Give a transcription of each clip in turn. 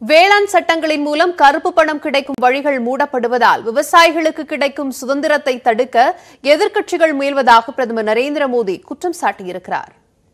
வேளாண் சட்டங்களின் மூலம் கருப்பு பணம் கிடைக்கும் வழிகள் மூடப்படுவதால் விவசாயிகளுக்கு கிடைக்கும் சுதந்திரத்தை தடுக்க எதிர்க்கட்சிகள் முயல்வதாக பிரதமர் நரேந்திர மோடி குற்றம் சாட்டியிருக்கிறார்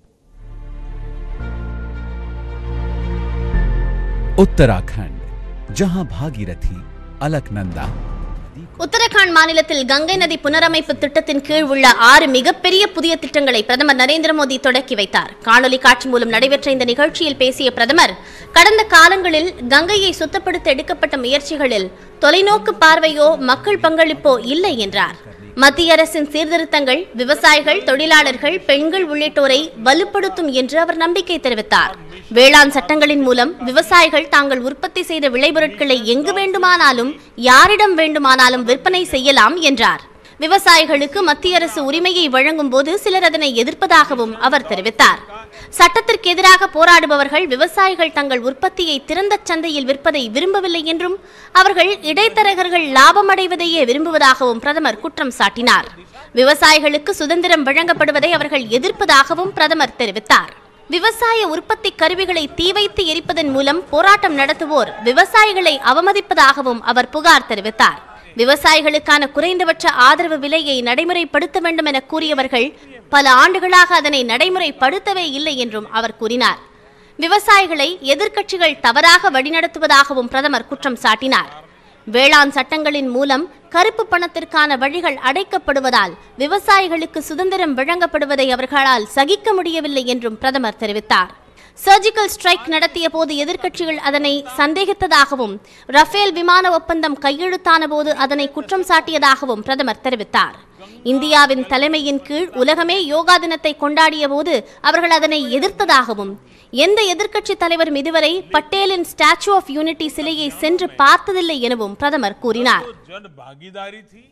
उत्तराखंड जहां भागीरथी अलकनंदा உத்தரகாண்ட் மாநிலத்தில் கங்கை நதி புனரமைப்பு திட்டத்தின் கீழ் உள்ள ஆறு மிகப்பெரிய புதிய திட்டங்களை பிரதமர் நரேந்திர மோடி தொடக்கி வைத்தார் காணொலி காட்சி மூலம் நடைபெற்ற இந்த நிகழ்ச்சியில் பேசிய பிரதமர் கடந்த காலங்களில் கங்கையை சுத்தப்படுத்த எடுக்கப்பட்ட முயற்சிகளில் தொலைநோக்கு பார்வையோ மக்கள் பங்களிப்போ இல்லை என்றார் மத்திய அரசின் சீர்திருத்தங்கள் விவசாயிகள் தொழிலாளர்கள் பெண்கள் உள்ளிட்டோரை வலுப்படுத்தும் என்று அவர் நம்பிக்கை தெரிவித்தார் வேளாண் சட்டங்களின் மூலம் விவசாயிகள் தாங்கள் உற்பத்தி செய்த விளைபொருட்களை எங்கு வேண்டுமானாலும் யாரிடம் வேண்டுமானாலும் விற்பனை செய்யலாம் என்றார் விவசாயிகளுக்கு மத்திய அரசு உரிமையை வழங்கும் போது சிலர் அதனை எதிர்ப்பதாகவும் அவர் தெரிவித்தார் சட்டத்திற்கு எதிராக போராடுபவர்கள் விவசாயிகள் தங்கள் உற்பத்தியை திறந்த சந்தையில் விற்பதை விரும்பவில்லை என்றும் அவர்கள் இடைத்தரகர்கள் லாபம் அடைவதையே விரும்புவதாகவும் பிரதமர் குற்றம் சாட்டினார் விவசாயிகளுக்கு சுதந்திரம் வழங்கப்படுவதை அவர்கள் எதிர்ப்பதாகவும் பிரதமர் தெரிவித்தார் விவசாய உற்பத்தி கருவிகளை தீ வைத்து எரிப்பதன் மூலம் போராட்டம் நடத்துவோர் விவசாயிகளை அவமதிப்பதாகவும் அவர் புகார் தெரிவித்தார் விவசாயிகளுக்கான குறைந்தபட்ச ஆதரவு விலையை நடைமுறைப்படுத்த வேண்டும் என கூறியவர்கள் பல ஆண்டுகளாக அதனை நடைமுறைப்படுத்தவே இல்லை என்றும் அவர் கூறினார் விவசாயிகளை எதிர்க்கட்சிகள் தவறாக வழிநடத்துவதாகவும் பிரதமர் குற்றம் சாட்டினார் வேளாண் சட்டங்களின் மூலம் கருப்பு பணத்திற்கான வழிகள் அடைக்கப்படுவதால் விவசாயிகளுக்கு சுதந்திரம் வழங்கப்படுவதை அவர்களால் சகிக்க முடியவில்லை என்றும் பிரதமர் தெரிவித்தார் சர்ஜிக்கல் ஸ்ட்ரைக் நடத்திய போது எதிர்க்கட்சிகள் அதனை சந்தேகித்ததாகவும் ரஃபேல் விமான ஒப்பந்தம் கையெழுத்தான போது அதனை குற்றம் சாட்டியதாகவும் பிரதமர் தெரிவித்தார் இந்தியாவின் தலைமையின் கீழ் உலகமே யோகா தினத்தை கொண்டாடிய போது அவர்கள் அதனை எதிர்த்ததாகவும் எந்த எதிர்க்கட்சி தலைவரும் இதுவரை பட்டேலின் ஸ்டாச்சு ஆஃப் யூனிட்டி சிலையை சென்று பார்த்ததில்லை எனவும் பிரதமர் கூறினார் जन भागीदारी थी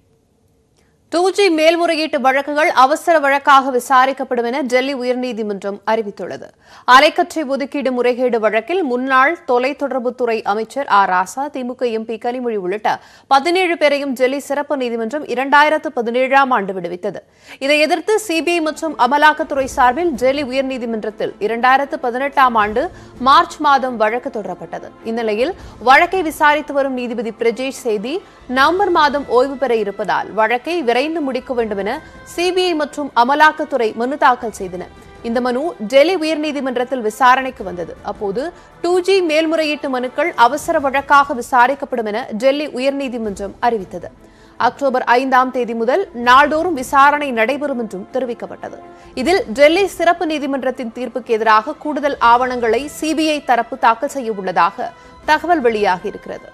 டூ ஜி மேல்முறையீட்டு வழக்குகள் அவசர வழக்காக விசாரிக்கப்படும் என டெல்லி உயர்நீதிமன்றம் அறிவித்துள்ளது அலைக்கற்றை ஒதுக்கீடு முறைகேடு வழக்கில் முன்னாள் தொலைத்தொடர்புத்துறை அமைச்சர் ஆர் ராசா திமுக எம்பி கனிமொழி உள்ளிட்ட பதினேழு பேரையும் டெல்லி சிறப்பு நீதிமன்றம் இரண்டாயிரத்து பதினேழாம் ஆண்டு விடுவித்தது இதை எதிர்த்து சிபிஐ மற்றும் அமலாக்கத்துறை சார்பில் டெல்லி உயர்நீதிமன்றத்தில் இரண்டாயிரத்து பதினெட்டாம் ஆண்டு மார்ச் மாதம் வழக்கு தொடரப்பட்டது இந்நிலையில் வழக்கை விசாரித்து வரும் நீதிபதி பிரஜேஷ் சேதி நவம்பர் மாதம் ஓய்வு பெற இருப்பதால் வழக்கை விரைந்து முடிக்க வேண்டும் என சிபிஐ மற்றும் அமலாக்கத்துறை மனு தாக்கல் செய்தன இந்த மனு டெல்லி உயர்நீதிமன்றத்தில் விசாரணைக்கு வந்தது அப்போது டூ ஜி மேல்முறையீட்டு மனுக்கள் அவசர வழக்காக விசாரிக்கப்படும் என டெல்லி உயர்நீதிமன்றம் அறிவித்தது அக்டோபர் ஐந்தாம் தேதி முதல் நாள்தோறும் விசாரணை நடைபெறும் என்றும் தெரிவிக்கப்பட்டது இதில் டெல்லி சிறப்பு நீதிமன்றத்தின் தீர்ப்புக்கு எதிராக கூடுதல் ஆவணங்களை சிபிஐ தரப்பு தாக்கல் செய்ய உள்ளதாக தகவல் வெளியாகி இருக்கிறது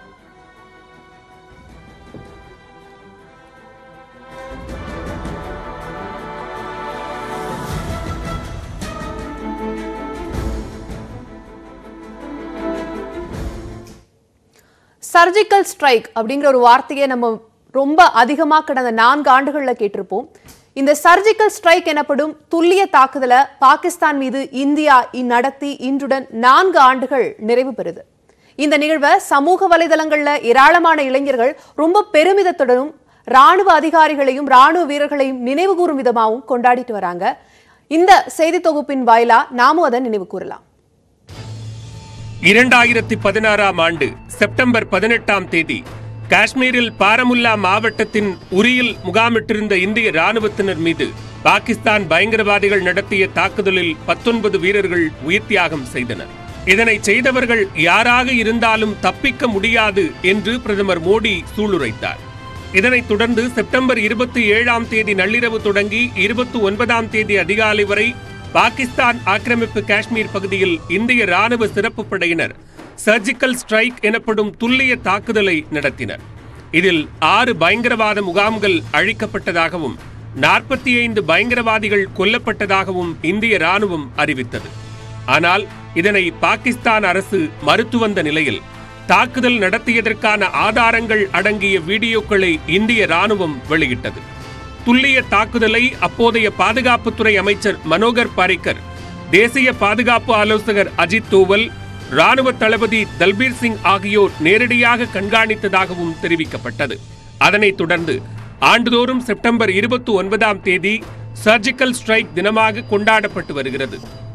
சர்ஜிக்கல் ஸ்ட்ரைக் அப்படிங்கிற ஒரு வார்த்தையை நம்ம ரொம்ப அதிகமா கடந்த நான்கு ஆண்டுகள்ல கேட்டிருப்போம் இந்த சர்ஜிக்கல் ஸ்ட்ரைக் எனப்படும் துல்லிய தாக்குதலை பாகிஸ்தான் மீது இந்தியா இ- நடத்தி இன்றுடன் நான்கு ஆண்டுகள் நிறைவு பெறுது இந்த நிகழ்வை சமூக வலைதளங்கள்ல ஏராளமான இளைஞர்கள் ரொம்ப பெருமிதத்துடனும் ராணுவ அதிகாரிகளையும் ராணுவ வீரர்களையும் நினைவு கூறும் விதமாகவும் கொண்டாடிட்டு வராங்க இந்த செய்தி தொகுப்பின் வாயிலா நாமும் அதை நினைவு கூறலாம் இரண்டாயிரத்தி பதினாறாம் ஆண்டு செப்டம்பர் பதினெட்டாம் தேதி காஷ்மீரில் பாரமுல்லா மாவட்டத்தின் உரியில் முகாமிட்டிருந்த இந்திய ராணுவத்தினர் மீது பாகிஸ்தான் பயங்கரவாதிகள் நடத்திய தாக்குதலில் பத்தொன்பது வீரர்கள் உயிர்த்தியாகம் செய்தனர் இதனை செய்தவர்கள் யாராக இருந்தாலும் தப்பிக்க முடியாது என்று பிரதமர் மோடி சூளுரைத்தார் இதனைத் தொடர்ந்து செப்டம்பர் இருபத்தி ஏழாம் தேதி நள்ளிரவு தொடங்கி இருபத்தி ஒன்பதாம் தேதி அதிகாலை வரை பாகிஸ்தான் ஆக்கிரமிப்பு காஷ்மீர் பகுதியில் இந்திய ராணுவ சிறப்பு படையினர் சர்ஜிக்கல் ஸ்ட்ரைக் எனப்படும் துல்லிய தாக்குதலை நடத்தினர் இதில் ஆறு பயங்கரவாத முகாம்கள் அழிக்கப்பட்டதாகவும் நாற்பத்தி ஐந்து பயங்கரவாதிகள் கொல்லப்பட்டதாகவும் இந்திய ராணுவம் அறிவித்தது ஆனால் இதனை பாகிஸ்தான் அரசு மறுத்து வந்த நிலையில் தாக்குதல் நடத்தியதற்கான ஆதாரங்கள் அடங்கிய வீடியோக்களை இந்திய ராணுவம் வெளியிட்டது துல்லிய தாக்குதலை அப்போதைய பாதுகாப்புத்துறை அமைச்சர் மனோகர் பாரிக்கர் தேசிய பாதுகாப்பு ஆலோசகர் அஜித் தோவல் ராணுவ தளபதி தல்பீர் சிங் ஆகியோர் நேரடியாக கண்காணித்ததாகவும் தெரிவிக்கப்பட்டது அதனைத் தொடர்ந்து ஆண்டுதோறும் செப்டம்பர் இருபத்தி ஒன்பதாம் தேதி சர்ஜிக்கல் ஸ்ட்ரைக் தினமாக கொண்டாடப்பட்டு வருகிறது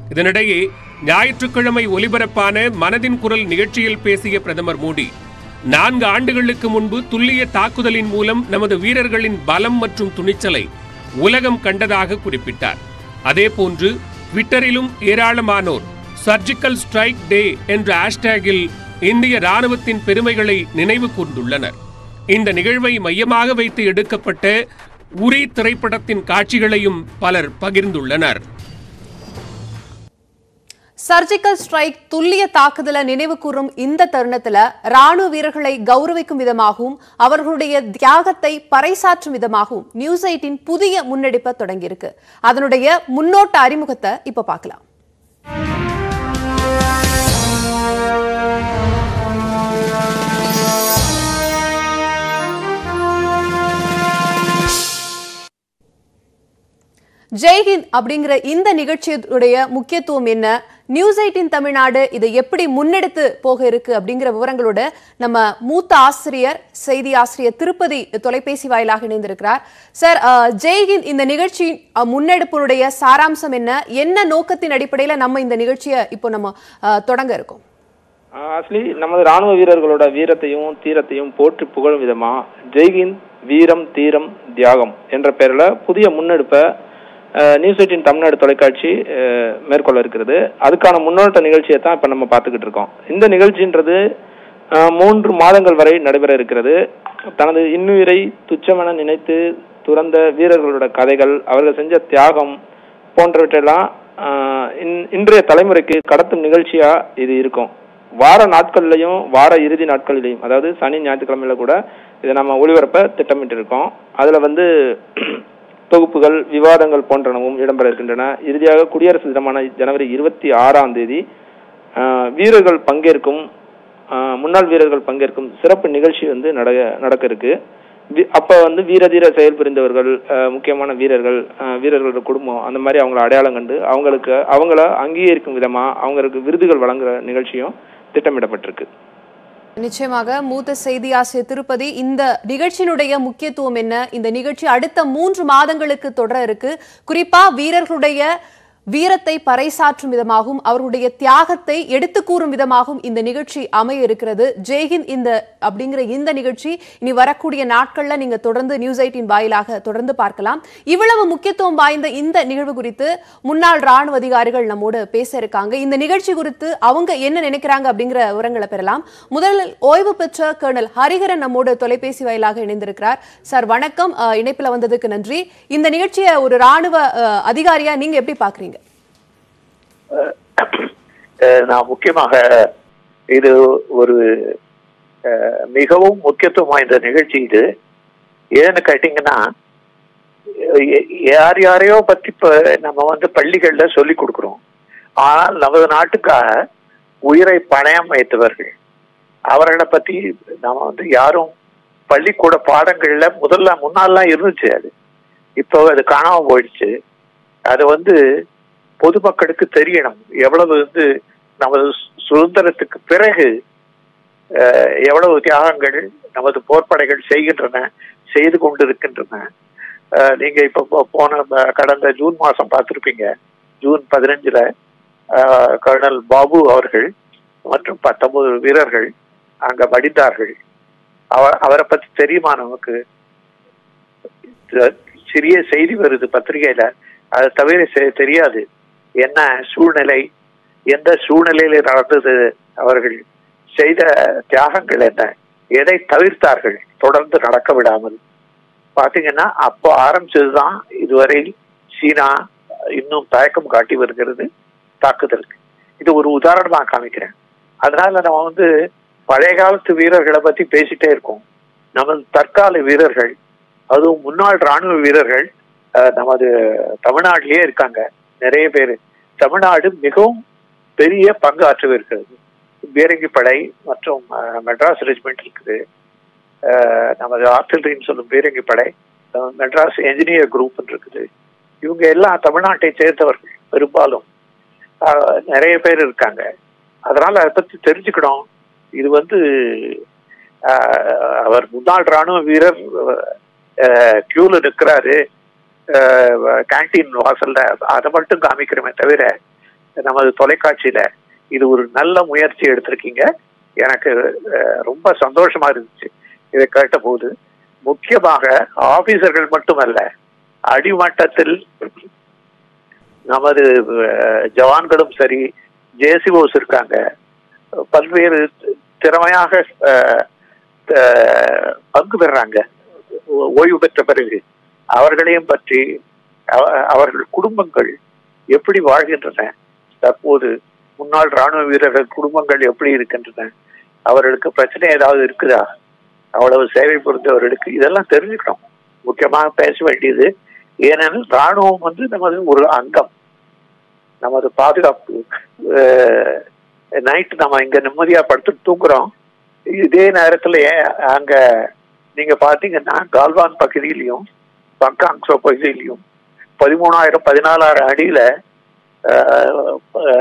இதனிடையே ஞாயிற்றுக்கிழமை ஒலிபரப்பான மனதின் குரல் நிகழ்ச்சியில் பேசிய பிரதமர் மோடி நான்கு ஆண்டுகளுக்கு முன்பு துல்லிய தாக்குதலின் மூலம் நமது வீரர்களின் பலம் மற்றும் துணிச்சலை உலகம் கண்டதாக குறிப்பிட்டார் அதேபோன்று ட்விட்டரிலும் ஏராளமானோர் சர்ஜிக்கல் ஸ்ட்ரைக் டே என்ற ஹேஷ்டேகில் இந்திய ராணுவத்தின் பெருமைகளை நினைவு கூர்ந்துள்ளனர் இந்த நிகழ்வை மையமாக வைத்து எடுக்கப்பட்ட உரி திரைப்படத்தின் காட்சிகளையும் பலர் பகிர்ந்துள்ளனர் சர்ஜிக்கல் ஸ்ட்ரைக் துல்லிய தாக்குதலை நினைவு கூறும் இந்த தருணத்துல ராணுவ வீரர்களை கௌரவிக்கும் விதமாகவும் அவர்களுடைய தியாகத்தை பறைசாற்றும் விதமாகவும் நியூஸ் எயிட்டின் புதிய முன்னெடுப்பை தொடங்கியிருக்கு அதனுடைய முன்னோட்ட அறிமுகத்தை இப்ப பார்க்கலாம் ஜெய்ஹிந்த் அப்படிங்கிற இந்த நிகழ்ச்சியுடைய முக்கியத்துவம் என்ன நியூஸ் எயிட்டின் தமிழ்நாடு இதை எப்படி முன்னெடுத்து போக இருக்கு அப்படிங்கிற விவரங்களோட நம்ம மூத்த ஆசிரியர் செய்தி ஆசிரியர் திருப்பதி தொலைபேசி வாயிலாக இணைந்திருக்கிறார் சார் அஹ், ஜெய்ஹிந்த் இந்த நிகழ்ச்சி அஹ், முன்னெடுப்பினுடைய சாராம்சம் என்ன என்ன நோக்கத்தின் அடிப்படையில நம்ம இந்த நிகழ்ச்சியை இப்போ நம்ம அஹ், தொடங்க இருக்கோம் ஆக்சுவலி நமது ராணுவ வீரர்களோட வீரத்தையும் தீரத்தையும் போற்றி புகழும் விதமா ஜெய்ஹிந்த் வீரம் தீரம் தியாகம் என்ற பெயர்ல புதிய முன்னெடுப்பை அஹ், நியூஸ் எயிட்டின் தமிழ்நாடு தொலைக்காட்சி அஹ், மேற்கொள்ள இருக்கிறது அதுக்கான முன்னோட்ட நிகழ்ச்சியை தான் இப்போ நம்ம பார்த்துக்கிட்டு இருக்கோம் இந்த நிகழ்ச்சின்றது அஹ், மூன்று மாதங்கள் வரை நடைபெற இருக்கிறது தனது இன்னுயிரை துச்சமென நினைத்து துறந்த வீரர்களோட கதைகள் அவர்கள் செஞ்ச தியாகம் போன்றவற்றையெல்லாம் ஆஹ், இன்- இன்றைய தலைமுறைக்கு கடத்தும் நிகழ்ச்சியா இது இருக்கும் வார நாட்கள்லையும் வார இறுதி நாட்களிலையும் அதாவது சனி ஞாயிற்றுக்கிழமையில கூட இதை நம்ம ஒளிபரப்ப திட்டமிட்டு இருக்கோம் அதுல வந்து தொகுப்புகள் விவாதங்கள் போன்றனவும் இடம்பெற இருக்கின்றன இறுதியாக குடியரசு தினமான ஜனவரி இருபத்தி ஆறாம் தேதி ஆஹ், வீரர்கள் பங்கேற்கும் ஆஹ், முன்னாள் வீரர்கள் பங்கேற்கும் சிறப்பு நிகழ்ச்சி வந்து நட நடக்க இருக்கு வி- அப்ப வந்து வீரதீர செயல் புரிந்தவர்கள் ஆஹ், முக்கியமான வீரர்கள் ஆஹ், வீரர்களோட குடும்பம் அந்த மாதிரி அவங்கள அடையாளம் கண்டு அவங்களுக்கு அவங்கள அங்கீகரிக்கும் விதமா அவங்களுக்கு விருதுகள் வழங்குற நிகழ்ச்சியும் திட்டமிடப்பட்டிருக்கு நிச்சயமாக மூத்த செய்தி ஆசிரியர் திருப்பதி இந்த நிகழ்ச்சியினுடைய முக்கியத்துவம் என்ன இந்த நிகழ்ச்சி அடுத்த மூன்று மாதங்களுக்கு தொடர இருக்கு குறிப்பா வீரர்களுடைய வீரத்தை பறைசாற்றும் விதமாகவும் அவர்களுடைய தியாகத்தை எடுத்து கூறும் விதமாகவும் இந்த நிகழ்ச்சி அமைய இருக்கிறது ஜெய்ஹிந்த் இந்த அப்படிங்கிற இந்த நிகழ்ச்சி இனி வரக்கூடிய நாட்கள்ல நீங்க தொடர்ந்து நியூஸ் எயிட்டின் வாயிலாக தொடர்ந்து பார்க்கலாம் இவ்வளவு முக்கியத்துவம் வாய்ந்த இந்த நிகழ்வு குறித்து முன்னாள் ராணுவ அதிகாரிகள் நம்மோடு பேச இருக்காங்க இந்த நிகழ்ச்சி குறித்து அவங்க என்ன நினைக்கிறாங்க அப்படிங்கிற விவரங்களை பெறலாம் முதலில் ஓய்வு பெற்ற கர்னல் ஹரிஹரன் நம்மோடு தொலைபேசி வாயிலாக இணைந்திருக்கிறார் சார் வணக்கம் அஹ், இணைப்புல வந்ததுக்கு நன்றி இந்த நிகழ்ச்சியை ஒரு ராணுவ அஹ், அதிகாரியா நீங்க எப்படி பாக்குறீங்க அஹ் நான் முக்கியமாக இது ஒரு அஹ், மிகவும் முக்கியத்துவம் வாய்ந்த நிகழ்ச்சி இது ஏன்னு கேட்டீங்கன்னா எ- யார் யாரையோ பத்தி இப்ப நம்ம வந்து பள்ளிகள்ல சொல்லி கொடுக்கிறோம் ஆனால் நமது நாட்டுக்காக உயிரை பணயம் வைத்தவர்கள் அவர்களை பத்தி நாம வந்து யாரும் பள்ளிக்கூட பாடங்கள்ல முதல்ல முன்னாலாம் இருந்துச்சு அது இப்போ அது காணாம போயிடுச்சு அது வந்து பொதுமக்களுக்கு தெரியணும் எவ்வளவு வந்து நமது சு- சுதந்திரத்துக்கு பிறகு அஹ், எவ்வளவு தியாகங்கள் நமது போர்ப்படைகள் செய்கின்றன செய்து கொண்டிருக்கின்றன அஹ், நீங்க இப்ப போ- போன ப- கடந்த ஜூன் மாசம் பார்த்திருப்பீங்க ஜூன் பதினஞ்சுல அஹ், கர்னல் பாபு அவர்கள் மற்றும் பத்தொன்பது வீரர்கள் அங்க மடிந்தார்கள் அவர் அவரை பத்தி தெரியுமா நமக்கு த- சிறிய செய்தி வருது பத்திரிகையில அதை தவிர செ- தெரியாது என்ன சூழ்நிலை எந்த சூழ்நிலையில நடந்தது அவர்கள் செய்த தியாகங்கள் என்ன எதை தவிர்த்தார்கள் தொடர்ந்து நடக்க விடாமல் பாத்தீங்கன்னா அப்போ ஆரம்பிச்சதுதான் இதுவரை சீனா இன்னும் தயக்கம் காட்டி வருகிறது தாக்குதலுக்கு இது ஒரு உதாரணமா காமிக்கிறேன் அதனால நம்ம வந்து பழைய காலத்து வீரர்களை பத்தி பேசிட்டே இருக்கோம் நமது தற்கால வீரர்கள் அதுவும் முன்னாள் ராணுவ வீரர்கள் அஹ், நமது தமிழ்நாட்டிலேயே இருக்காங்க நிறைய பேர் தமிழ்நாடு மிகவும் பெரிய பங்கு ஆற்றுவிருக்கிறது பீரங்கி படை மற்றும் அஹ், மெட்ராஸ் ரெஜிமெண்ட் இருக்குது அஹ், நமது ஆர்டிலரின்னு சொல்லும் பீரங்கி படை அஹ், மெட்ராஸ் என்ஜினியர் குரூப் இருக்குது இவங்க எல்லாம் தமிழ்நாட்டை சேர்ந்தவர்கள் பெரும்பாலும் அஹ், நிறைய பேர் இருக்காங்க அதனால அதை பத்தி தெரிஞ்சுக்கணும் இது வந்து அஹ், அவர் முன்னாள் ராணுவ வீரர் கியூல நிற்கிறாரு கேண்டீன் வாசல்ல அதை மட்டும் காமிக்கிறோமே தவிர நமது தொலைக்காட்சியில இது ஒரு நல்ல முயற்சி எடுத்திருக்கீங்க எனக்கு அஹ், ரொம்ப சந்தோஷமா இருந்துச்சு இதை கேட்டபோது முக்கியமாக ஆபீசர்கள் மட்டுமல்ல அடிமட்டத்தில் நமது அஹ், ஜவான்களும் சரி ஜேசிஓஸ் இருக்காங்க பல்வேறு திறமையாக அஹ், அஹ், பங்கு பெறாங்க ஓ- ஓய்வு பெற்ற பிறகு அவர்களையும் பற்றி அவ- அவர்கள் குடும்பங்கள் எப்படி வாழ்கின்றன தற்போது முன்னாள் ராணுவ வீரர்கள் குடும்பங்கள் எப்படி இருக்கின்றன அவர்களுக்கு பிரச்சனை ஏதாவது இருக்குதா அவ்வளவு சேவை புரிந்தவர்களுக்கு இதெல்லாம் தெரிஞ்சுக்கணும் முக்கியமாக பேச வேண்டியது ஏனெனில் ராணுவம் வந்து நமது ஒரு அங்கம் நமது பாதுகாப்பு நைட்டு நம்ம இங்க நிம்மதியா படுத்து தூங்குறோம் இதே நேரத்துல ஏன் அங்க நீங்க பாத்தீங்கன்னா கால்வான் பகுதியிலையும் பங்காங்சோ பகுதியிலையும் பதிமூணாயிரம் பதினாலாயிரம் அடியில அஹ்,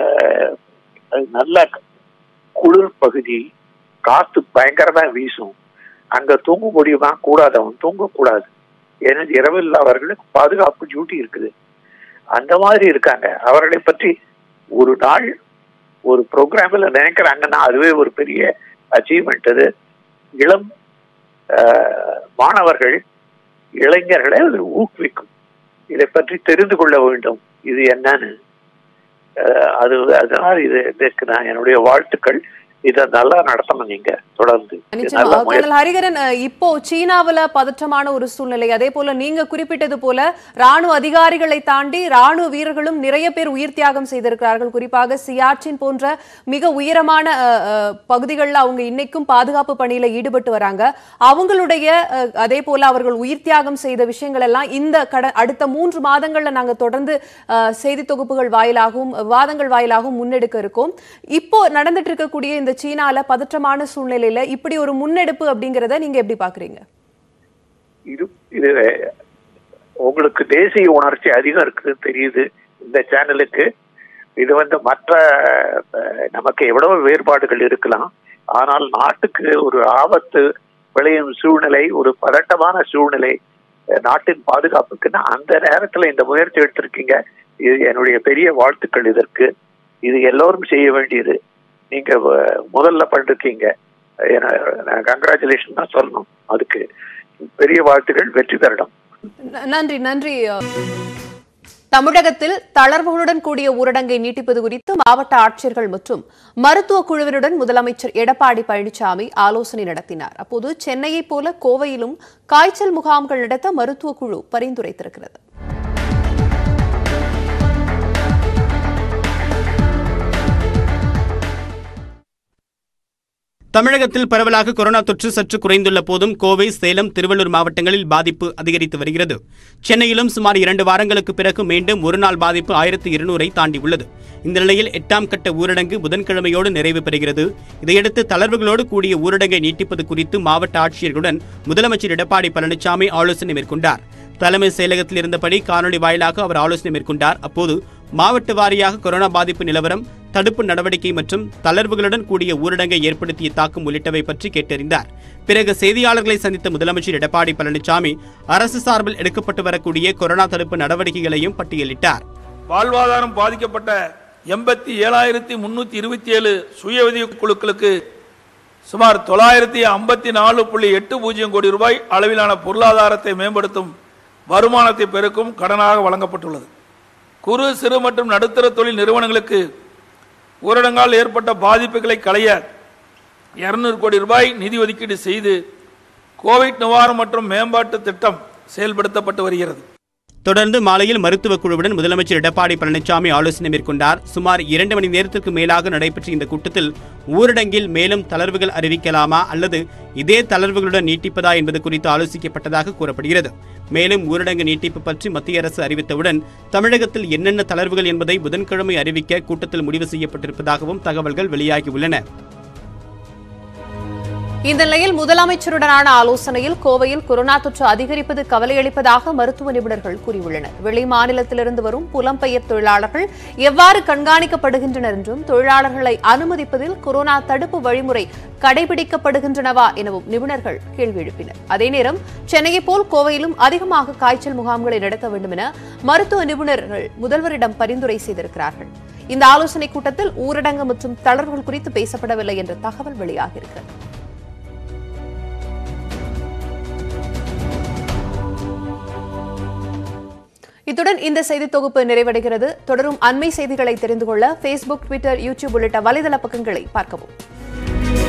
அஹ், நல்ல குளிர் பகுதி காத்து பயங்கரமா வீசும் அங்க தூங்க முடியுமா கூடாது அவன் தூங்கக்கூடாது ஏன்னா இரவில் அவர்களுக்கு பாதுகாப்பு டியூட்டி இருக்குது அந்த மாதிரி இருக்காங்க அவர்களை பற்றி ஒரு நாள் ஒரு ப்ரோக்ராம்ல நினைக்கிறாங்கன்னா அதுவே ஒரு பெரிய அச்சீவ்மெண்ட் அது இளம் அஹ், மாணவர்கள் இளைஞர்களை அது ஊக்குவிக்கும் இதை பற்றி தெரிந்து கொள்ள வேண்டும் இது என்னன்னு அஹ், அது அதனால் இது இதற்கு நான் என்னுடைய வாழ்த்துக்கள் இதை நல்லா நடத்தணும் நீங்க தொடர்ந்து இது நிச்சயமா நல்ல முயற்சி. கர்னல் ஹரிகரன் அஹ், இப்போ சீனாவுல பதற்றமான ஒரு சூழ்நிலை அதே போல நீங்க குறிப்பிட்டது போல ராணுவ அதிகாரிகளை தாண்டி ராணுவ வீரர்களும் நிறைய பேர் உயிர் தியாகம் செய்திருக்கிறார்கள் குறிப்பாக சியாச்சின் போன்ற மிக உயரமான அஹ், அஹ், பகுதிகளில் அவங்க இன்னைக்கும் பாதுகாப்பு பணியில ஈடுபட்டு வராங்க அவங்களுடைய அஹ், அதே போல அவர்கள் உயிர் தியாகம் செய்த விஷயங்கள் எல்லாம் இந்த கட அடுத்த மூன்று மாதங்கள்ல நாங்க தொடர்ந்து அஹ், செய்தி தொகுப்புகள் வாயிலாகவும் விவாதங்கள் வாயிலாகவும் முன்னெடுக்க இருக்கோம் இப்போ நடந்துட்டு இருக்கக்கூடிய இந்த சீனால பதற்றமான சூழ்நிலையில இப்படி ஒரு முன்னெடுப்பு அப்படிங்கறத நீங்க எப்படி பாக்குறீங்க இது இது உங்களுக்கு தேசிய உணர்ச்சி அதிகம் இருக்குன்னு தெரியுது இந்த சேனலுக்கு இது வந்து மற்ற அஹ், நமக்கு எவ்வளவு வேறுபாடுகள் இருக்கலாம் ஆனால் நாட்டுக்கு ஒரு ஆபத்து விளையும் சூழ்நிலை ஒரு பதட்டமான சூழ்நிலை அஹ், நாட்டின் பாதுகாப்புக்குன்னா அந்த நேரத்துல இந்த முயற்சி எடுத்திருக்கீங்க இது என்னுடைய பெரிய வாழ்த்துக்கள் இதற்கு இது எல்லோரும் செய்ய வேண்டியது நீங்க அஹ், முதல்ல பண்ணிருக்கீங்க கங்க்ராச்சுலேஷன் தான் சொல்லணும் அதுக்கு பெரிய வாழ்த்துக்கள் வெற்றி பெறணும் ந- நன்றி நன்றி அஹ். தமிழகத்தில் தளர்வுகளுடன் கூடிய ஊரடங்கை நீட்டிப்பது குறித்து மாவட்ட ஆட்சியர்கள் மற்றும் மருத்துவ குழுவினருடன் முதலமைச்சர் எடப்பாடி பழனிசாமி ஆலோசனை நடத்தினார் அப்போது சென்னையைப் போல கோவையிலும் காய்ச்சல் முகாம்கள் நடத்த மருத்துவ குழு பரிந்துரைத்திருக்கிறது தமிழகத்தில் பரவலாக கொரோனா தொற்று சற்று குறைந்துள்ள போதும் கோவை சேலம் திருவள்ளூர் மாவட்டங்களில் பாதிப்பு அதிகரித்து வருகிறது சென்னையிலும் சுமார் இரண்டு வாரங்களுக்கு பிறகு மீண்டும் ஒரு நாள் பாதிப்பு ஆயிரத்து இருநூறை தாண்டியுள்ளது இந்த நிலையில் எட்டாம் கட்ட ஊரடங்கு புதன்கிழமையோடு நிறைவு பெறுகிறது இதையடுத்து தளர்வுகளோடு கூடிய ஊரடங்கை நீட்டிப்பது குறித்து மாவட்ட ஆட்சியர்களுடன் முதலமைச்சர் எடப்பாடி பழனிசாமி ஆலோசனை மேற்கொண்டார் தலைமை செயலகத்தில் இருந்தபடி காணொலி வாயிலாக அவர் ஆலோசனை மேற்கொண்டார் அப்போது மாவட்ட வாரியாக கொரோனா பாதிப்பு நிலவரம் தடுப்பு நடவடிக்கை மற்றும் தளர்வுகளுடன் கூடிய ஊரடங்கை ஏற்படுத்திய தாக்கம் உள்ளிட்டவை பற்றி கேட்டறிந்தார் பிறகு செய்தியாளர்களை சந்தித்த முதலமைச்சர் எடப்பாடி பழனிசாமி அரசு சார்பில் எடுக்கப்பட்டு வரக்கூடிய கொரோனா தடுப்பு நடவடிக்கைகளையும் பட்டியலிட்டார் வாழ்வாதாரம் பாதிக்கப்பட்ட எண்பத்தி ஏழாயிரத்தி முன்னூத்தி இருபத்தி ஏழு சுய உதவி குழுக்களுக்கு சுமார் தொள்ளாயிரத்தி ஐம்பத்தி நாலு புள்ளி எட்டு பூஜ்ஜியம் கோடி ரூபாய் அளவிலான பொருளாதாரத்தை மேம்படுத்தும் வருமானத்தை பெருக்கும் கடனாக வழங்கப்பட்டுள்ளது குறு சிறு மற்றும் நடுத்தர தொழில் நிறுவனங்களுக்கு ஊரடங்கால் ஏற்பட்ட பாதிப்புகளை களைய இருநூறு கோடி ரூபாய் நிதி ஒதுக்கீடு செய்து கோவிட் நிவாரணம் மற்றும் மேம்பாட்டு திட்டம் செயல்படுத்தப்பட்டு வருகிறது தொடர்ந்து மாலையில் மருத்துவ குழுவுடன் முதலமைச்சர் எடப்பாடி பழனிசாமி ஆலோசனை மேற்கொண்டார் சுமார் இரண்டு மணி நேரத்திற்கு மேலாக நடைபெற்ற இந்த கூட்டத்தில் ஊரடங்கில் மேலும் தளர்வுகள் அறிவிக்கலாமா அல்லது இதே தளர்வுகளுடன் நீட்டிப்பதா என்பது குறித்து ஆலோசிக்கப்பட்டதாக கூறப்படுகிறது மேலும் ஊரடங்கு நீட்டிப்பு பற்றி மத்திய அரசு அறிவித்தவுடன் தமிழகத்தில் என்னென்ன தளர்வுகள் என்பதை புதன்கிழமை அறிவிக்க கூட்டத்தில் முடிவு செய்யப்பட்டிருப்பதாகவும் தகவல்கள் வெளியாகியுள்ளன இந்த நிலையில் முதலமைச்சருடனான ஆலோசனையில் கோவையில் கொரோனா தொற்று அதிகரிப்பது கவலையளிப்பதாக மருத்துவ நிபுணர்கள் கூறியுள்ளனர் வெளி மாநிலத்திலிருந்து வரும் புலம்பெயர் தொழிலாளர்கள் எவ்வாறு கண்காணிக்கப்படுகின்றனர் என்றும் தொழிலாளர்களை அனுமதிப்பதில் கொரோனா தடுப்பு வழிமுறை கடைபிடிக்கப்படுகின்றனவா எனவும் நிபுணர்கள் கேள்வி எழுப்பினர் அதே நேரம் சென்னையைப் போல் கோவையிலும் அதிகமாக காய்ச்சல் முகாம்களை நடத்த வேண்டும் என மருத்துவ நிபுணர்கள் முதல்வரிடம் பரிந்துரை செய்திருக்கிறார்கள் இந்த ஆலோசனைக் கூட்டத்தில் ஊரடங்கு மற்றும் தளர்வுகள் குறித்து பேசப்படவில்லை என்ற தகவல் வெளியாகியிருக்கிறது இத்துடன் இந்த செய்தி தொகுப்பு நிறைவடைகிறது தொடரும் அண்மை செய்திகளை தெரிந்து கொள்ள ஃபேஸ்புக் ட்விட்டர் யூடியூப் உள்ளிட்ட வலைதள பக்கங்களை பார்க்கவும்